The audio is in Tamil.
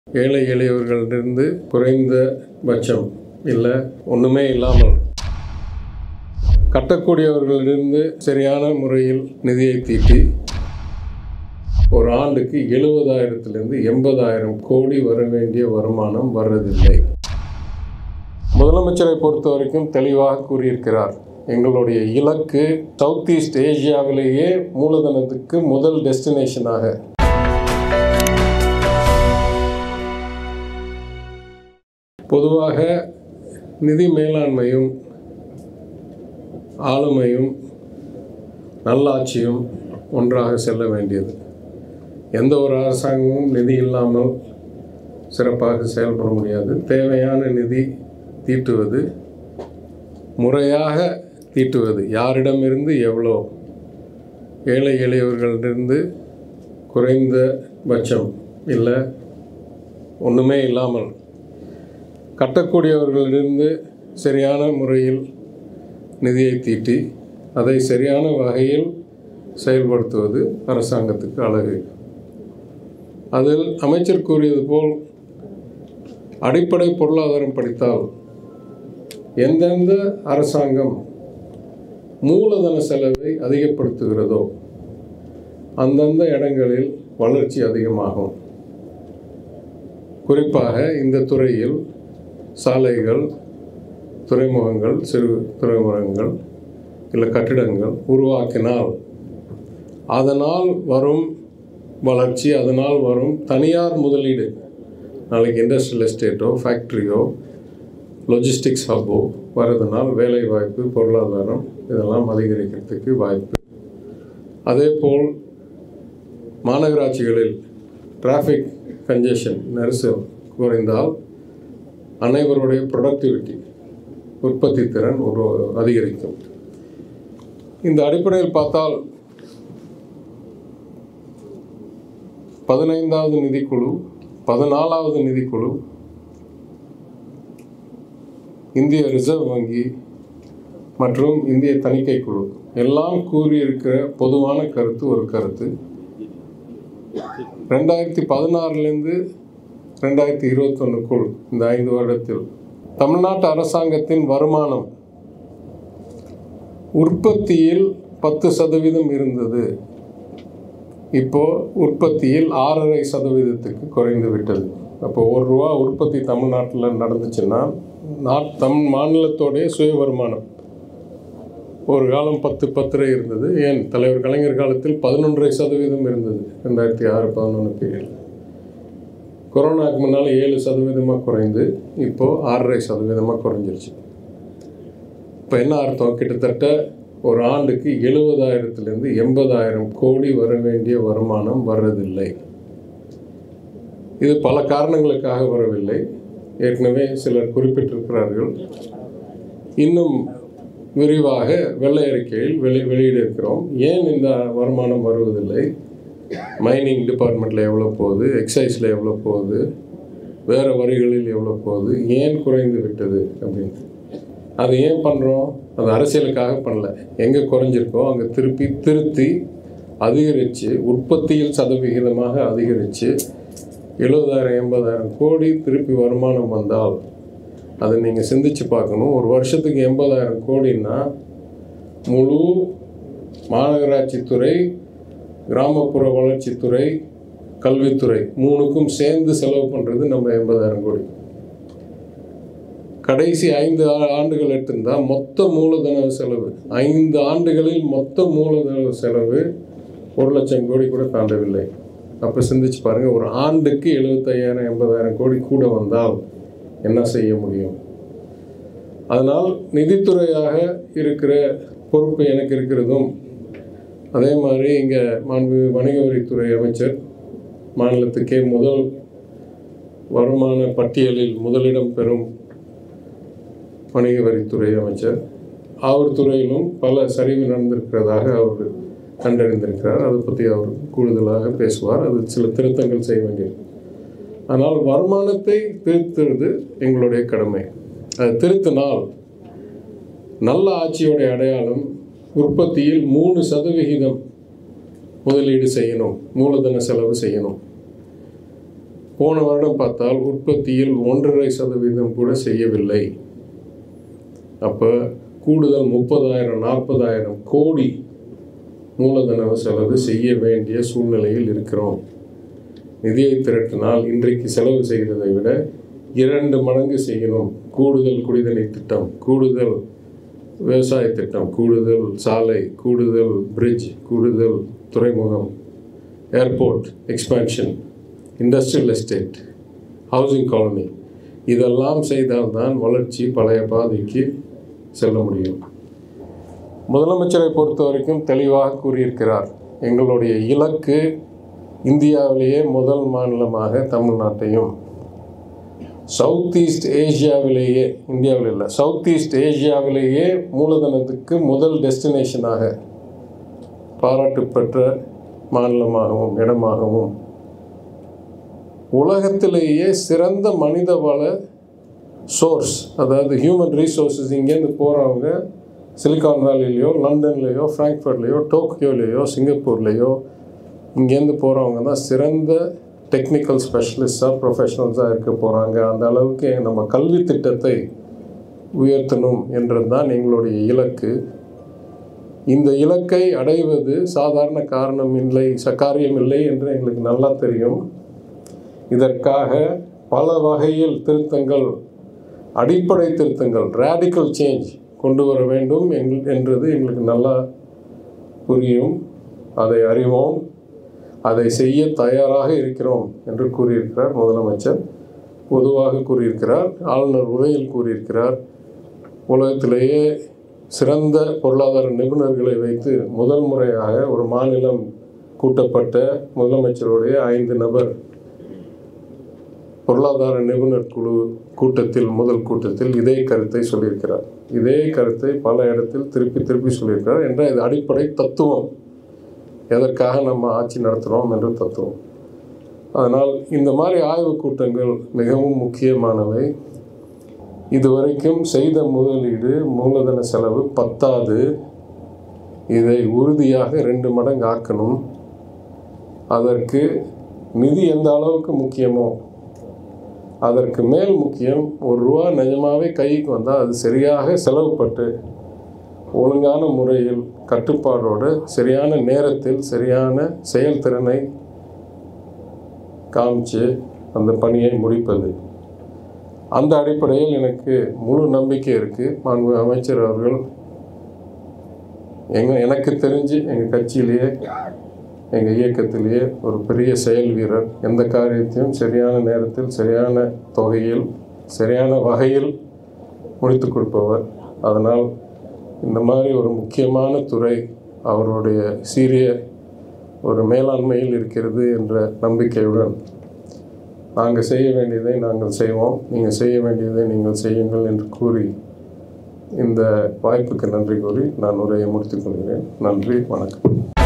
ஏழை எளியவர்களிலிருந்து குறைந்த பட்சம் இல்லை ஒன்றுமே இல்லாமல் கட்டக்கூடியவர்களிலிருந்து சரியான முறையில் நிதியை தீட்டி ஒரு ஆண்டுக்கு எழுபதாயிரத்திலிருந்து எண்பதாயிரம் கோடி வர வேண்டிய வருமானம் வர்றதில்லை முதலமைச்சரை பொறுத்த வரைக்கும் தெளிவாக கூறியிருக்கிறார் எங்களுடைய இலக்கு சவுத் ஈஸ்ட் ஏசியாவிலேயே மூலதனத்துக்கு முதல் டெஸ்டினேஷனாக பொதுவாக நிதி மேலாண்மையும் ஆளுமையும் நல்லாட்சியும் ஒன்றாக செல்ல வேண்டியது எந்த ஒரு அரசாங்கமும் நிதி இல்லாமல் சிறப்பாக செயல்பட முடியாது தேவையான நிதி தீட்டுவது முறையாக தீட்டுவது யாரிடமிருந்து எவ்வளோ ஏழை எளியவர்களிலிருந்து குறைந்த பட்சம் இல்லை ஒன்றுமே இல்லாமல் கட்டக்கூடியவர்களிலிருந்து சரியான முறையில் நிதியை தீட்டி அதை சரியான வகையில் செயல்படுத்துவது அரசாங்கத்துக்கு அழகு அதில் அமைச்சர் கூறியது போல் அடிப்படை பொருளாதாரம் படித்தால் எந்தெந்த அரசாங்கம் மூலதன செலவை அதிகப்படுத்துகிறதோ அந்தந்த இடங்களில் வளர்ச்சி அதிகமாகும் குறிப்பாக இந்த துறையில் சாலைகள் துறைமுகங்கள் சிறு துறைமுகங்கள் இல்லை கட்டிடங்கள் உருவாக்கினால் அதனால் வரும் வளர்ச்சி அதனால் வரும் தனியார் முதலீடு நாளைக்கு இண்டஸ்ட்ரியல் எஸ்டேட்டோ ஃபேக்ட்ரியோ லொஜிஸ்டிக்ஸ் ஹப்போ வரதுனால் வேலை வாய்ப்பு பொருளாதாரம் இதெல்லாம் அதிகரிக்கிறதுக்கு வாய்ப்பு அதேபோல் மாநகராட்சிகளில் டிராஃபிக் கன்ஜெஷன் நெரிசல் குறைந்தால் அனைவருடைய ப்ரொடக்டிவிட்டி உற்பத்தி திறன் ஒரு அதிகரிக்கும் இந்த அடிப்படையில் பார்த்தால் பதினைந்தாவது நிதிக்குழு பதினாலாவது நிதிக்குழு இந்திய ரிசர்வ் வங்கி மற்றும் இந்திய தணிக்கை குழு எல்லாம் கூறியிருக்கிற பொதுவான கருத்து ஒரு கருத்து ரெண்டாயிரத்தி பதினாறுலேருந்து ரெண்டாயிரத்தி இருபத்தொன்னுக்குள் இந்த ஐந்து வருடத்தில் தமிழ்நாட்டு அரசாங்கத்தின் வருமானம் உற்பத்தியில் பத்து சதவீதம் இருந்தது இப்போ உற்பத்தியில் ஆறரை சதவீதத்துக்கு குறைந்து விட்டது அப்போ ஒரு ரூபா உற்பத்தி தமிழ்நாட்டில் நடந்துச்சுன்னா நாட் தம் மாநிலத்தோடைய சுய வருமானம் ஒரு காலம் பத்து பத்தரை இருந்தது ஏன் தலைவர் கலைஞர் காலத்தில் பதினொன்றரை சதவீதம் இருந்தது ரெண்டாயிரத்தி ஆறு பதினொன்று ஏழு கொரோனாக்கு முன்னால் ஏழு சதவீதமாக குறைந்து இப்போது ஆறரை சதவீதமாக குறைஞ்சிருச்சு இப்போ என்ன அர்த்தம் கிட்டத்தட்ட ஒரு ஆண்டுக்கு எழுபதாயிரத்துலேருந்து எண்பதாயிரம் கோடி வர வேண்டிய வருமானம் வர்றதில்லை இது பல காரணங்களுக்காக வரவில்லை ஏற்கனவே சிலர் குறிப்பிட்டிருக்கிறார்கள் இன்னும் விரிவாக வெள்ளை அறிக்கையில் வெளி வெளியிட இருக்கிறோம் ஏன் இந்த வருமானம் வருவதில்லை மைனிங் டிபார்ட்மெண்ட்டில் எவ்வளோ போகுது எக்ஸைஸில் எவ்வளோ போகுது வேறு வரிகளில் எவ்வளோ போகுது ஏன் குறைந்து விட்டது அப்படின்னு அது ஏன் பண்ணுறோம் அது அரசியலுக்காக பண்ணல எங்கே குறைஞ்சிருக்கோ அங்கே திருப்பி திருத்தி அதிகரித்து உற்பத்தியில் சதவிகிதமாக அதிகரித்து எழுபதாயிரம் எண்பதாயிரம் கோடி திருப்பி வருமானம் வந்தால் அதை நீங்கள் சிந்திச்சு பார்க்கணும் ஒரு வருஷத்துக்கு எண்பதாயிரம் கோடின்னா முழு மாநகராட்சித்துறை கிராமப்புற வளர்ச்சித்துறை கல்வித்துறை மூணுக்கும் சேர்ந்து செலவு பண்ணுறது நம்ம எண்பதாயிரம் கோடி கடைசி ஐந்து ஆண்டுகள் எடுத்திருந்தால் மொத்த மூலதன செலவு ஐந்து ஆண்டுகளில் மொத்த மூலதன செலவு ஒரு லட்சம் கோடி கூட தாண்டவில்லை அப்போ சிந்திச்சு பாருங்கள் ஒரு ஆண்டுக்கு எழுபத்தையாயிரம் எண்பதாயிரம் கோடி கூட வந்தால் என்ன செய்ய முடியும் அதனால் நிதித்துறையாக இருக்கிற பொறுப்பு எனக்கு இருக்கிறதும் அதே மாதிரி இங்கே மாண்பு வணிக வரித்துறை அமைச்சர் மாநிலத்துக்கே முதல் வருமான பட்டியலில் முதலிடம் பெறும் வணிக வரித்துறை அமைச்சர் அவர் துறையிலும் பல சரிவு நடந்திருக்கிறதாக அவர் கண்டறிந்திருக்கிறார் அதை பற்றி அவர் கூடுதலாக பேசுவார் அது சில திருத்தங்கள் செய்ய வேண்டியது ஆனால் வருமானத்தை திருத்துறது எங்களுடைய கடமை அது திருத்தினால் நல்ல ஆட்சியோடைய அடையாளம் உற்பத்தியில் மூணு சதவிகிதம் முதலீடு செய்யணும் மூலதன செலவு செய்யணும் போன வருடம் பார்த்தால் உற்பத்தியில் ஒன்றரை சதவீதம் கூட செய்யவில்லை அப்போ கூடுதல் முப்பதாயிரம் நாற்பதாயிரம் கோடி மூலதன செலவு செய்ய வேண்டிய சூழ்நிலையில் இருக்கிறோம் நிதியை திரட்டினால் இன்றைக்கு செலவு செய்கிறதை விட இரண்டு மடங்கு செய்யணும் கூடுதல் குடிநீர் திட்டம் கூடுதல் விவசாய திட்டம் கூடுதல் சாலை கூடுதல் பிரிட்ஜ் கூடுதல் துறைமுகம் airport expansion industrial estate housing colony இதெல்லாம் செய்தால்தான் வளர்ச்சி பழைய பாதைக்கு செல்ல முடியும் முதலமைச்சரை பொறுத்த வரைக்கும் தெளிவாக கூறியிருக்கிறார் எங்களுடைய இலக்கு இந்தியாவிலேயே முதல் மாநிலமாக தமிழ்நாட்டையும் சவுத் ஈஸ்ட் ஏஷியாவிலேயே இந்தியாவில் இல்லை சவுத் ஈஸ்ட் ஏஷியாவிலேயே மூலதனத்துக்கு முதல் டெஸ்டினேஷனாக பாராட்டு பெற்ற மாநிலமாகவும் இடமாகவும் உலகத்திலேயே சிறந்த மனிதவள சோர்ஸ் அதாவது ஹியூமன் ரீசோர்ஸஸ் இங்கேருந்து போகிறவங்க சிலிகான் வேலிலேயோ லண்டன்லேயோ ஃப்ராங்க்ஃபர்ட்லேயோ டோக்கியோலேயோ சிங்கப்பூர்லேயோ இங்கேருந்து போகிறவங்க தான் சிறந்த டெக்னிக்கல் ஸ்பெஷலிஸ்டாக ப்ரொஃபஷனல்ஸாக இருக்க போகிறாங்க அந்த அளவுக்கு நம்ம கல்வி திட்டத்தை உயர்த்தணும் என்றது தான் எங்களுடைய இலக்கு இந்த இலக்கை அடைவது சாதாரண காரணம் இல்லை ச காரியம் இல்லை என்று எங்களுக்கு நல்லா தெரியும் இதற்காக பல வகையில் திருத்தங்கள் அடிப்படை திருத்தங்கள் ரேடிக்கல் சேஞ்ச் கொண்டு வர வேண்டும் எங் என்றது எங்களுக்கு நல்லா புரியும் அதை அறிவோம் அதை செய்ய தயாராக இருக்கிறோம் என்று கூறியிருக்கிறார் முதலமைச்சர் பொதுவாக கூறியிருக்கிறார் ஆளுநர் உரையில் கூறியிருக்கிறார் உலகத்திலேயே சிறந்த பொருளாதார நிபுணர்களை வைத்து முதல் முறையாக ஒரு மாநிலம் கூட்டப்பட்ட முதலமைச்சருடைய ஐந்து நபர் பொருளாதார நிபுணர் குழு கூட்டத்தில் முதல் கூட்டத்தில் இதே கருத்தை சொல்லியிருக்கிறார் இதே கருத்தை பல இடத்தில் திருப்பி திருப்பி சொல்லியிருக்கிறார் என்ற இது அடிப்படை தத்துவம் எதற்காக நம்ம ஆட்சி நடத்துகிறோம் என்ற தத்துவம் அதனால் இந்த மாதிரி ஆய்வு கூட்டங்கள் மிகவும் முக்கியமானவை இதுவரைக்கும் செய்த முதலீடு மூலதன செலவு பத்தாது இதை உறுதியாக ரெண்டு மடங்கு ஆக்கணும் அதற்கு நிதி எந்த அளவுக்கு முக்கியமோ அதற்கு மேல் முக்கியம் ஒரு ரூபா நிஜமாகவே கைக்கு வந்தால் அது சரியாக செலவுப்பட்டு ஒழுங்கான முறையில் கட்டுப்பாடோடு சரியான நேரத்தில் சரியான செயல்திறனை காமிச்சு அந்த பணியை முடிப்பது அந்த அடிப்படையில் எனக்கு முழு நம்பிக்கை இருக்குது மாண்பு அமைச்சர் அவர்கள் எங்கள் எனக்கு தெரிஞ்சு எங்கள் கட்சியிலேயே எங்கள் இயக்கத்திலேயே ஒரு பெரிய செயல் வீரர் எந்த காரியத்தையும் சரியான நேரத்தில் சரியான தொகையில் சரியான வகையில் முடித்து கொடுப்பவர் அதனால் இந்த மாதிரி ஒரு முக்கியமான துறை அவருடைய சீரிய ஒரு மேலாண்மையில் இருக்கிறது என்ற நம்பிக்கையுடன் நாங்கள் செய்ய வேண்டியதை நாங்கள் செய்வோம் நீங்கள் செய்ய வேண்டியதை நீங்கள் செய்யுங்கள் என்று கூறி இந்த வாய்ப்புக்கு நன்றி கூறி நான் உரையை முடித்துக் கொள்கிறேன் நன்றி வணக்கம்